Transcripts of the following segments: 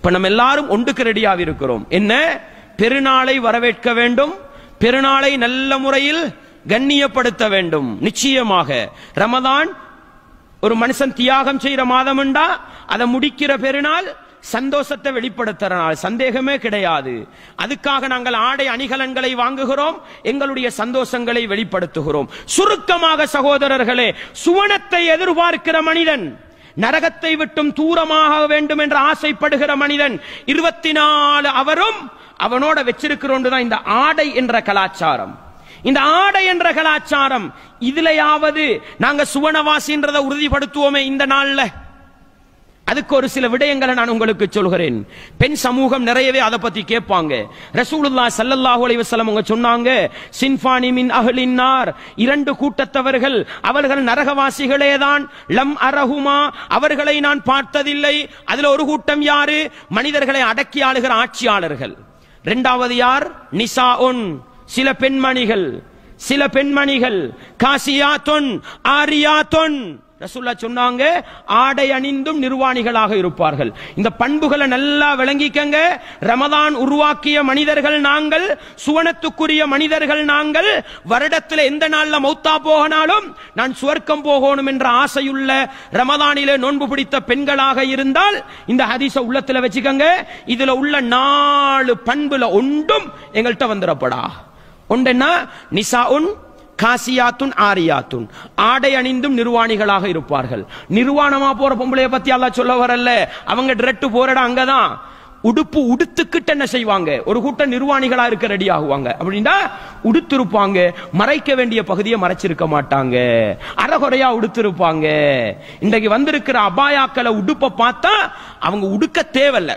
இப்ப நம்ம எல்லாரும் ஒன்றுக்கு ரெடியாக இருக்கிறோம் என்ன பெருநாளை வரவேற்க வேண்டும் பெருநாளை நல்ல முறையில் கண்ணியப்படுத்த வேண்டும் நிச்சயமாக ரமதான் ஒரு மனுஷன் தியாகம் செய்யற மாதம் உண்டா அதை முடிக்கிற பெருநாள் சந்தோஷத்தை வெளிப்படுத்துற நாள் சந்தேகமே கிடையாது அதுக்காக நாங்கள் ஆடை அணிகலன்களை வாங்குகிறோம் எங்களுடைய சந்தோஷங்களை வெளிப்படுத்துகிறோம் சுருக்கமாக சகோதரர்களே சுவனத்தை எதிர்பார்க்கிற மனிதன் நரகத்தை விட்டும் தூரமாக வேண்டும் என்று ஆசைப்படுகிற மனிதன் இருபத்தி நாலு அவரும் அவனோட வச்சிருக்கிறோண்டு தான் இந்த ஆடை என்ற கலாச்சாரம் இந்த ஆடை என்ற கலாச்சாரம் இதுலயாவது நாங்க சுவனவாசின்றதை உறுதிப்படுத்துவோமே இந்த நாள்ல அதுக்கு ஒரு சில விடயங்களை நான் உங்களுக்கு சொல்கிறேன் பெண் சமூகம் நிறையவே அதை பத்தி கேட்பாங்க ரசூலுல்லா ஸல்லல்லாஹு அலைஹி வஸல்லம் அவங்க சொன்னாங்க சின்ஃபானி மின் அஹ்லின்னார் இரண்டு கூட்டத்தவர்கள் அவர்கள் நரகவாசிகளே தான் லம் அரஹுமா அவர்களை நான் பார்த்ததில்லை அதுல ஒரு கூட்டம் யாரு மனிதர்களை அடக்கி ஆளுகிற ஆட்சியாளர்கள் இரண்டாவது யார் நிசாஉன் சில பெண்மணிகள் சில பெண்மணிகள் காசியாத்துன் ஆரியாத்துன் ரசூல்லா சொன்னாங்க ஆடை அணிந்தும் நிர்வாணிகளாக இருப்பார்கள் இந்த பண்புகளை நல்லா விளங்கிக்கங்க ரமதான் உருவாக்கிய மனிதர்கள் நாங்கள் சுவனத்துக்குரிய மனிதர்கள் நாங்கள் வருடத்தில் எந்த நாள்ல மௌத்தா போகனாலும் நான் சுவர்க்கம் போகணும் என்ற ஆசையுள்ள ரமதானிலே நோன்பு பிடித்த பெண்களாக இருந்தால் இந்த ஹதீஸ உள்ளத்துல வச்சுக்கங்க இதுல உள்ள நாலு பண்புல ஒன்றும் எங்கள்கிட்ட வந்துடப்படா ஒன்றென்னா நிசாஉன் காசியாத்துன் ஆரியாத்துன் ஆடை அணிந்தும் நிர்வாணிகளாக இருப்பார்கள் நிர்வாணமா போற பொம்பளைய பத்தி அல்லாஹ் சொல்ல வரல அவங்க டிரெக்ட் போறடா அங்கதான் உடுப்பு உடுத்துக்கிட்டு என்ன செய்வாங்க ஒரு கூட்டம் நிர்வாணிகளா இருக்க ரெடி ஆகுவாங்க அப்படின்னா உடுத்திருப்பாங்க மறைக்க வேண்டிய பகுதியை மறைச்சிருக்க மாட்டாங்க அறகுறையா உடுத்திருப்பாங்க இன்றைக்கு வந்திருக்கிற அபாயாக்களை உடுப்பை பார்த்தா அவங்க உடுக்க தேவையில்ல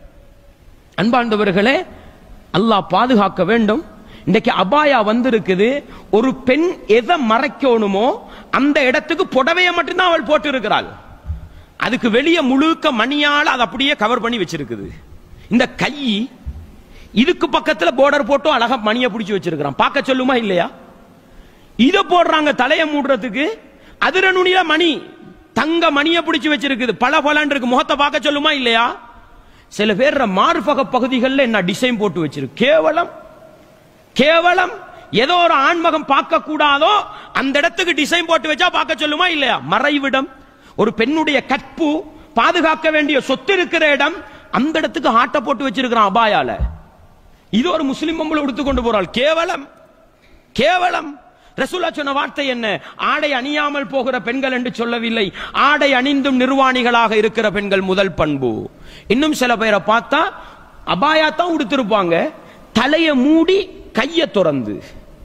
அன்பாண்டவர்களே அல்லாஹ் பாதுகாக்க வேண்டும் இன்றைக்கு அபாயா வந்திருக்குது ஒரு பெண் எதை மறைக்கணுமோ அந்த இடத்துக்கு புடவைய மட்டும்தான் அவள் போட்டு இருக்கிறாள் அதுக்கு வெளியே முழுக்க மணியால அதை அப்படியே கவர் பண்ணி வச்சிருக்குது இந்த கை இதுக்கு பக்கத்துல போர்டர் போட்டு அழகா மணியை பிடிச்சு வச்சிருக்கிறான் பார்க்க சொல்லுமா இல்லையா இத போடுறாங்க தலைய மூடுறதுக்கு அதிர நுனியில மணி தங்க மணியை பிடிச்சு வச்சிருக்குது பல பலன் இருக்கு முகத்தை பார்க்க சொல்லுமா இல்லையா சில பேர் மார்பக பகுதிகளில் என்ன டிசைன் போட்டு வச்சிருக்கு கேவலம் கேவலம் ஏதோ ஒரு ஆண்மகம் பார்க்க கூடாதோ அந்த இடத்துக்கு டிசைன் போட்டு வச்சா பார்க்க சொல்லுமா இல்லையா மறைவிடம் ஒரு பெண்ணுடைய கற்பு பாதுகாக்க வேண்டிய சொத்து இருக்கிற இடம் அந்த இடத்துக்கு ஆட்டை போட்டு வச்சிருக்கிறான் அபாயால இது ஒரு முஸ்லிம் பொம்பளை உடுத்து கொண்டு போறாள் கேவலம் கேவலம் ரசூலா சொன்ன வார்த்தை என்ன ஆடை அணியாமல் போகிற பெண்கள் என்று சொல்லவில்லை ஆடை அணிந்தும் நிர்வாணிகளாக இருக்கிற பெண்கள் முதல் பண்பு இன்னும் சில பேரை பார்த்தா அபாயா தான் உடுத்திருப்பாங்க தலைய மூடி கைய துறந்து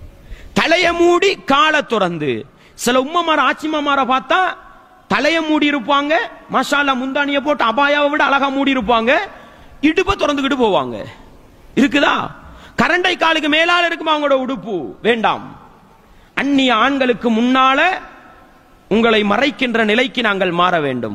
தலைய மூடி காலை துறந்து சில உம்மமார ஆச்சிமாமார பார்த்தா தலைய மூடி இருப்பாங்க மசாலா முந்தானிய போட்டு அபாயாவை விட அழகா மூடி இருப்பாங்க இடுப்பை திறந்துக்கிட்டு போவாங்க இருக்குதா கரண்டை காலுக்கு மேலால இருக்குமா அவங்களோட உடுப்பு வேண்டாம் அந்நிய ஆண்களுக்கு முன்னால உங்களை மறைக்கின்ற நிலைக்கு நாங்கள் மாற வேண்டும்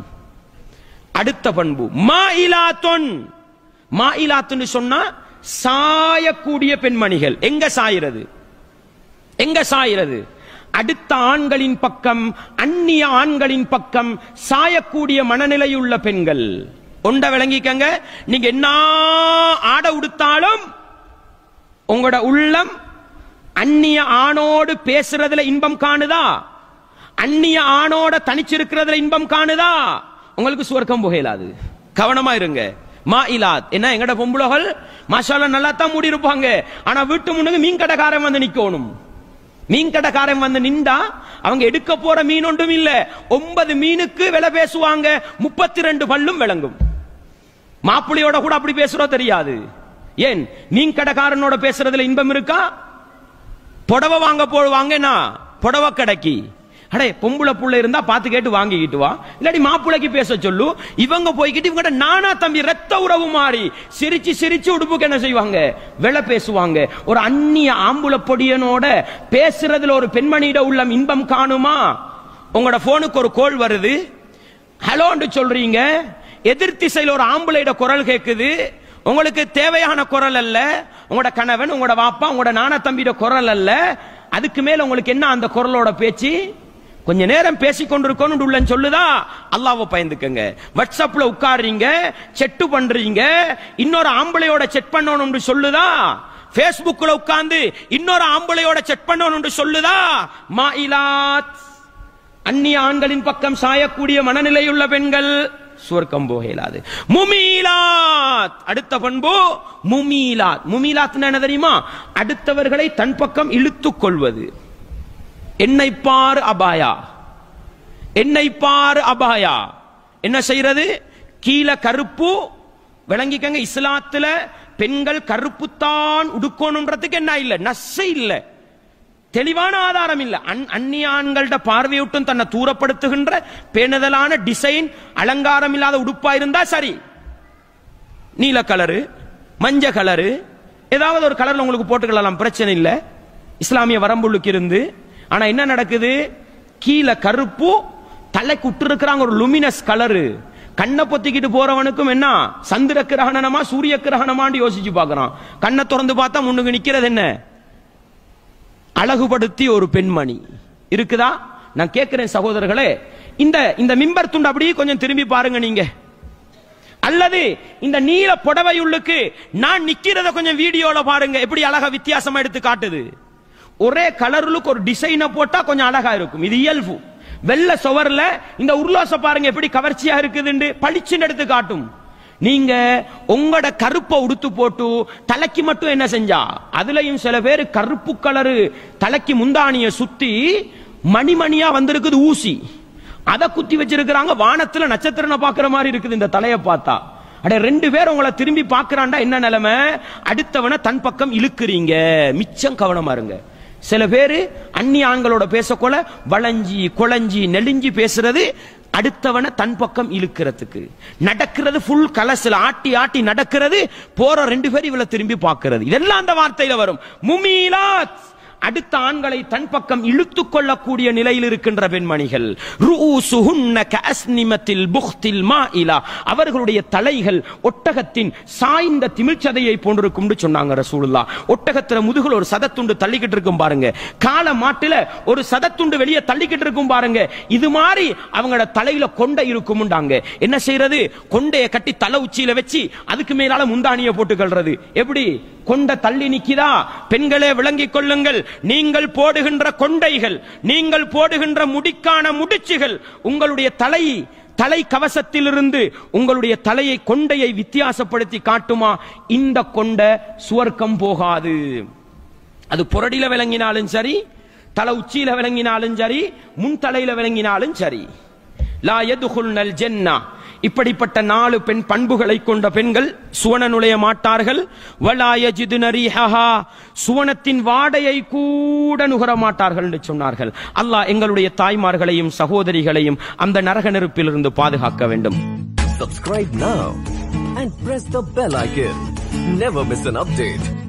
அடுத்த பண்பு மாயிலாத்தொன் மாயிலாத்துன்னு சொன்னா சாயக்கூடிய பெண்மணிகள் எங்க சாயிறது எங்க சாயிறது அடுத்த ஆண்களின் பக்கம் அந்நிய ஆண்களின் பக்கம் சாயக்கூடிய மனநிலையுள்ள பெண்கள் ஒண்ட விளங்கிக்கங்க நீங்க என்ன ஆட உடுத்தாலும் உங்களோட உள்ளம் அந்நிய ஆணோடு பேசுறதுல இன்பம் காணுதா அந்நிய ஆணோட தனிச்சிருக்கிறதுல இன்பம் காணுதா உங்களுக்கு சுவர்க்கம் புகையலாது கவனமா இருங்க மா இலாத் என்ன எங்கட பொம்புலகள் மசாலா நல்லா தான் மூடி இருப்பாங்க ஆனா வீட்டு முன்னுக்கு மீன் கடைக்காரன் வந்து நிக்கணும் மீன் கடைக்காரன் வந்து நின்றா அவங்க எடுக்க போற மீன் ஒன்றும் இல்ல ஒன்பது மீனுக்கு விலை பேசுவாங்க முப்பத்தி ரெண்டு பல்லும் விளங்கும் மாப்பிள்ளையோட கூட அப்படி பேசுறோம் தெரியாது ஏன் மீன் கடைக்காரனோட பேசுறதுல இன்பம் இருக்கா புடவை வாங்க போவாங்கன்னா புடவை கடைக்கு அடே பொம்பளை புள்ள இருந்தா பார்த்து கேட்டு வாங்கிக்கிட்டு வா இல்லாட்டி மாப்பிள்ளைக்கு பேச சொல்லு இவங்க போய்கிட்டு இவங்க நானா தம்பி ரத்த உறவு மாறி சிரிச்சு சிரிச்சு உடுப்புக்கு என்ன செய்வாங்க வெள பேசுவாங்க ஒரு அந்நிய ஆம்புல பொடியனோட பேசுறதுல ஒரு பெண்மணியிட உள்ள இன்பம் காணுமா உங்களோட போனுக்கு ஒரு கோல் வருது ஹலோன்னு சொல்றீங்க எதிர் திசையில் ஒரு ஆம்பளையிட குரல் கேட்குது உங்களுக்கு தேவையான குரல் அல்ல உங்களோட கணவன் உங்களோட வாப்பா உங்களோட நான தம்பியோட குரல் அல்ல அதுக்கு மேல உங்களுக்கு என்ன அந்த குரலோட பேச்சு கொஞ்ச நேரம் பேசிக் கொண்டிருக்கணும் உள்ள சொல்லுதா அல்லாஹ்வை பயந்துக்கங்க வாட்ஸ்அப்ல உட்காருறீங்க செட்டு பண்றீங்க இன்னொரு ஆம்பளையோட செட் பண்ணணும்னு சொல்லுதா Facebookல உட்கார்ந்து இன்னொரு ஆம்பளையோட செட் பண்ணணும்னு சொல்லுதா மாயிலாத் அந்நிய ஆண்களின் பக்கம் சாயக்கூடிய மனநிலையுள்ள பெண்கள் சுவர்க்கம் போக இயலாது முமீலாத் அடுத்த பண்பு முமீலாத் முமீலாத் என்ன தெரியுமா அடுத்தவர்களை தன் பக்கம் இழுத்துக் கொள்வது என்னை பார் அபாயா என்னை பார் அபாயா என்ன செய்யறது கீழே கருப்பு விளங்கிக்கங்க இஸ்லாத்துல பெண்கள் கருப்புத்தான் உடுக்கணும்ன்றதுக்கு என்ன இல்ல நசை இல்ல தெளிவான ஆதாரம் இல்ல அன்- அந்நிய ஆண்கள்ட பார்வையூட்டும் தன்னை தூரப்படுத்துகின்ற பேணுதலான டிசைன் அலங்காரம் இல்லாத உடுப்பா இருந்தா சரி நீல கலரு மஞ்ச கலரு ஏதாவது ஒரு கலர்ல உங்களுக்கு போட்டுக்கலாம் பிரச்சனை இல்ல இஸ்லாமிய வரம்புள்ளுக்கு இருந்து ஆனா என்ன நடக்குது கீழே கருப்பு தலைக்கு விட்டு இருக்கிறாங்க ஒரு லுமினஸ் கலரு கண்ணை பொத்திக்கிட்டு போறவனுக்கும் என்ன சந்திர கிரகணமா சூரிய கிரகணமான்னு யோசிச்சு பார்க்கறான் கண்ணை திறந்து பார்த்தா முன்னுக்கு நிக்கிறது என்ன அழகுபடுத்தி ஒரு பெண்மணி இருக்குதா நான் கேட்கிறேன் சகோதரர்களே இந்த இந்த மிம்பர் துண்டு அப்படியே கொஞ்சம் திரும்பி பாருங்க நீங்க அல்லது இந்த நீல புடவையுள்ளுக்கு நான் நிக்கிறத கொஞ்சம் வீடியோல பாருங்க எப்படி அழகா வித்தியாசமா எடுத்து காட்டுது ஒரே கலருளுக்கு ஒரு டிசைனை போட்டா கொஞ்சம் அழகா இருக்கும் இது இயல்பு வெள்ளை சுவர்ல இந்த உருளாச பாருங்க எப்படி கவர்ச்சியா இருக்குதுன்னு பளிச்சுன்னு எடுத்து காட்டும் நீங்க உங்களோட கருப்பை உடுத்து போட்டு தலைக்கு மட்டும் என்ன செஞ்சா அதுலயும் சில பேர் கருப்பு கலரு தலைக்கு முந்தானிய சுத்தி மணிமணியா வந்திருக்குது ஊசி அத குத்தி வச்சிருக்கிறாங்க வானத்துல நட்சத்திரனை பாக்குற மாதிரி இருக்குது இந்த தலைய பார்த்தா அட ரெண்டு பேர் உங்களை திரும்பி பாக்குறான்டா என்ன நிலைமை அடுத்தவனை தன் பக்கம் இழுக்குறீங்க மிச்சம் கவனமா இருங்க சில பேரு அந்நிய ஆண்களோட பேசக்கொள்ள வளைஞ்சி குழஞ்சி நெளிஞ்சி பேசுறது அடுத்தவனை தன் பக்கம் இழுக்கிறதுக்கு நடக்கிறது ஃபுல் கலசில் ஆட்டி ஆட்டி நடக்கிறது போற ரெண்டு பேர் இவளை திரும்பி பார்க்கிறது இதெல்லாம் அந்த வார்த்தையில வரும் முமீலாத் அடுத்த ஆண்களை தன் பக்கம் இழுத்துக் கொள்ளக்கூடிய நிலையில் இருக்கின்ற பெண்மணிகள் ரூசுஹுன்ன கஅஸ்னிமத்தில் புக்தில் மாயிலா அவர்களுடைய தலைகள் ஒட்டகத்தின் சாய்ந்த திமிழ்ச்சதையை போன்றிருக்கும் சொன்னாங்க ரசூலுல்லாஹ் ஒட்டகத்துல முதுகுல ஒரு சதத்துண்டு தள்ளிக்கிட்டு இருக்கும் பாருங்க கால மாட்டுல ஒரு சதத்துண்டு வெளியே தள்ளிக்கிட்டு இருக்கும் பாருங்க இது மாதிரி அவங்களோட தலையில கொண்டை இருக்கும்டாங்க என்ன செய்யறது கொண்டைய கட்டி தலை உச்சியில வச்சு அதுக்கு மேலால முந்தானிய போட்டுக்கொள்றது எப்படி கொண்ட தள்ளி நிக்கிறா பெண்களே விளங்கிக் கொள்ளுங்கள் நீங்கள் போடுகின்ற கொண்டைகள் நீங்கள் போடுகின்ற முடிக்கான முடிச்சுகள் உங்களுடைய தலை தலை கவசத்திலிருந்து உங்களுடைய தலையை கொண்டையை வித்தியாசப்படுத்தி காட்டுமா இந்த கொண்ட சுவர்க்கம் போகாது அது புரடியில விளங்கினாலும் சரி தலை உச்சியில விளங்கினாலும் சரி முன் தலையில விளங்கினாலும் சரி லா யதுகுல்னல் ஜென்னா இப்படிப்பட்ட நாலு பெண் பண்புகளை கொண்ட பெண்கள் சுவன நுழைய மாட்டார்கள் வலா யஜிதுன ரீஹஹா சுவனத்தின் வாடையை கூட நுகர மாட்டார்கள் என்று சொன்னார்கள் அல்லாஹ் எங்களுடைய தாய்மார்களையும் சகோதரிகளையும் அந்த நரக நெருப்பிலிருந்து பாதுகாக்க வேண்டும் Subscribe now and press the bell icon. Never miss an update.